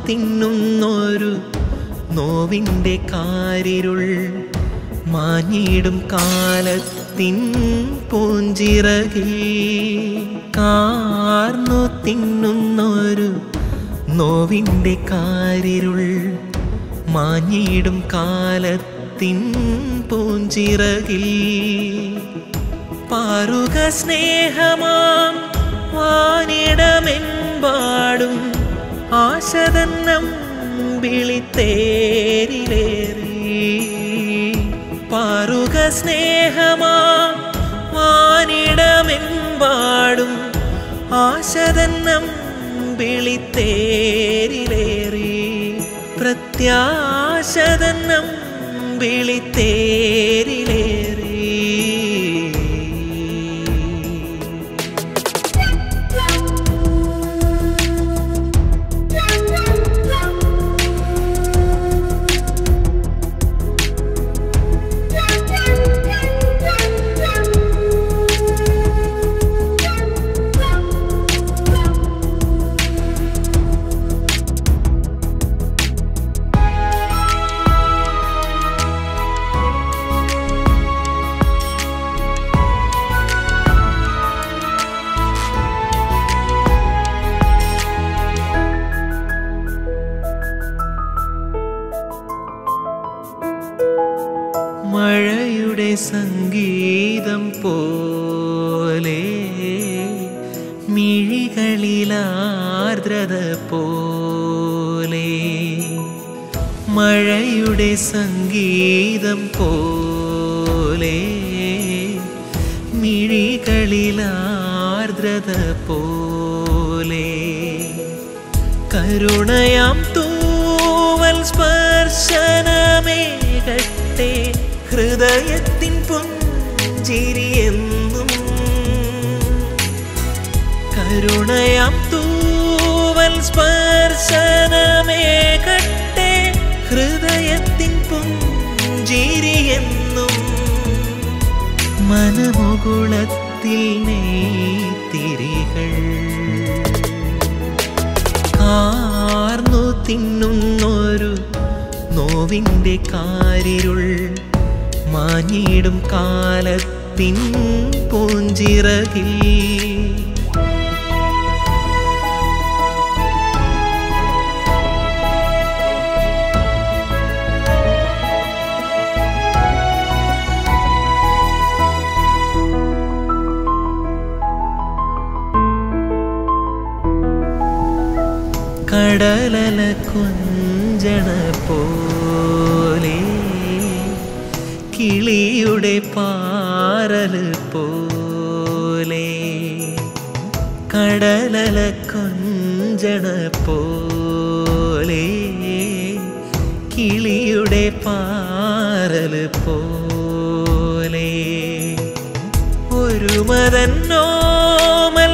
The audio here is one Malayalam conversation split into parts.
തിന്നുന്നൊരു നോവിൻ്റെ കാരിരുൾ മാഞ്ഞിടും കാലത്തിൻ പൂഞ്ചിറകിൽ കാർന്നു തിന്നുന്നൊരു നോവിൻ്റെ കാരിരുൾ മാഞ്ഞിടും കാലത്തിൻ പൂഞ്ചിറകിൽ പാറുക സ്നേഹമാം വാനിടമെമ്പാടും ആശതന്നം വിളിത്തേരിലേറി പാറുക സ്നേഹമാം വാനിടമെമ്പാടും ആശതന്നം വിളിത്തേരിലേറി പ്രത്യാശതന്നം വിളിത്തേരിലേറി മഴയുടെ സംഗീതം പോലെ മിഴികളിലാർദ്രത പോലെ മഴയുടെ സംഗീതം പോലെ മിഴികളിലാർദ്രത പോലെ കരുണയാം തൂവൽ സ്പർശനമേകട്ടെ ഹൃദയത്തിൻ പുഞ്ചിരിയെന്നും കരുണയാം തൂവൽ സ്പർശനമേകട്ടെ ഹൃദയത്തിൻ പുഞ്ചിരിയെന്നും മനമുകുളത്തിൽ നെയ്ത്തിരികൾ കാർന്നു തിന്നുന്നൊരു നോവിൻ്റെ കാരിരുൾ മാഞ്ഞിടും കാലത്തിൻ പൂഞ്ചിറകിൽ കടലല കൊഞ്ചണ പോലെ കിളിയുടെ പാറല് പോലെ കടലല കൊഞ്ചണ പോലെ കിളിയുടെ പാറല് പോലെ ഒരു മതന്നോമൽ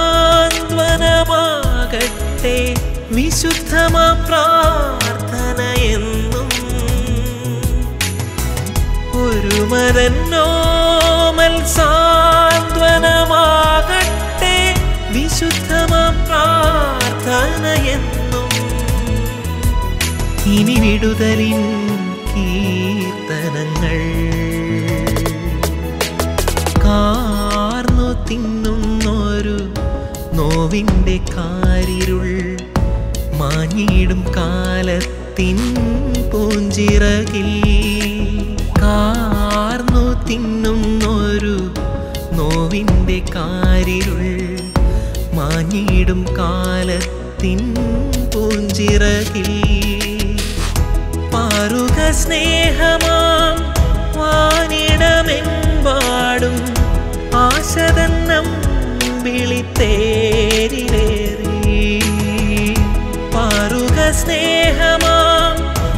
സാന്ത്വനമാകട്ടെ വിശുദ്ധമാ പ്രാർത്ഥന എന്നും ഒരു മതന്നോമൽ സാന്ത്വനമാകട്ടെ വിശുദ്ധമാ പ്രാർത്ഥന എന്നും ഇനി വിടുതലിൻ കീർത്തനങ്ങൾ കാർന്നു തിന്നുന്നൊരു നോവിൻ്റെ കാരിരുൾ മാഞ്ഞിടും കാലത്തിൻ പൂഞ്ചിറകിൽ കാർന്നു തിന്നുന്നൊരു നോവിൻ്റെ കാരിരുൾ മാഞ്ഞിടും കാലത്തിൻ പൂഞ്ചിറകിൽ പാറുക സ്നേഹമാം വാനിടമെമ്പാടും ആശതന്നം വിളിത്തേരിലേറി പാറുക സ്നേഹമാം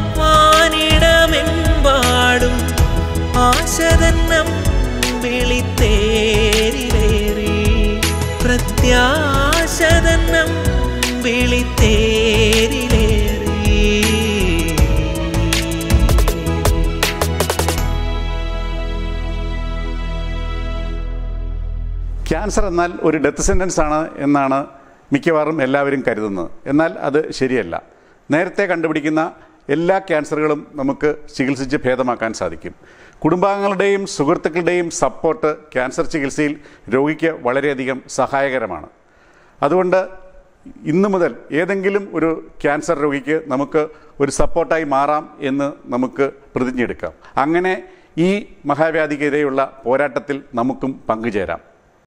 വാനിടമെമ്പാടും ആശതന്നം വിളിത്തേരിലേറി പ്രത്യാശതന്നം വിളിത്തേരിലേറി ക്യാൻസർ എന്നാൽ ഒരു ഡെത്ത് സെൻറ്റൻസ് ആണ് എന്നാണ് മിക്കവാറും എല്ലാവരും കരുതുന്നത് എന്നാൽ അത് ശരിയല്ല നേരത്തെ കണ്ടുപിടിക്കുന്ന എല്ലാ ക്യാൻസറുകളും നമുക്ക് ചികിത്സിച്ച് ഭേദമാക്കാൻ സാധിക്കും കുടുംബാംഗങ്ങളുടെയും സുഹൃത്തുക്കളുടെയും സപ്പോർട്ട് ക്യാൻസർ ചികിത്സയിൽ രോഗിക്ക് വളരെയധികം സഹായകരമാണ് അതുകൊണ്ട് ഇന്നു മുതൽ ഏതെങ്കിലും ഒരു ക്യാൻസർ രോഗിക്ക് നമുക്ക് ഒരു സപ്പോർട്ടായി മാറാം എന്ന് നമുക്ക് പ്രതിജ്ഞയെടുക്കാം അങ്ങനെ ഈ മഹാവ്യാധിക്കെതിരെയുള്ള പോരാട്ടത്തിൽ നമുക്കും പങ്കുചേരാം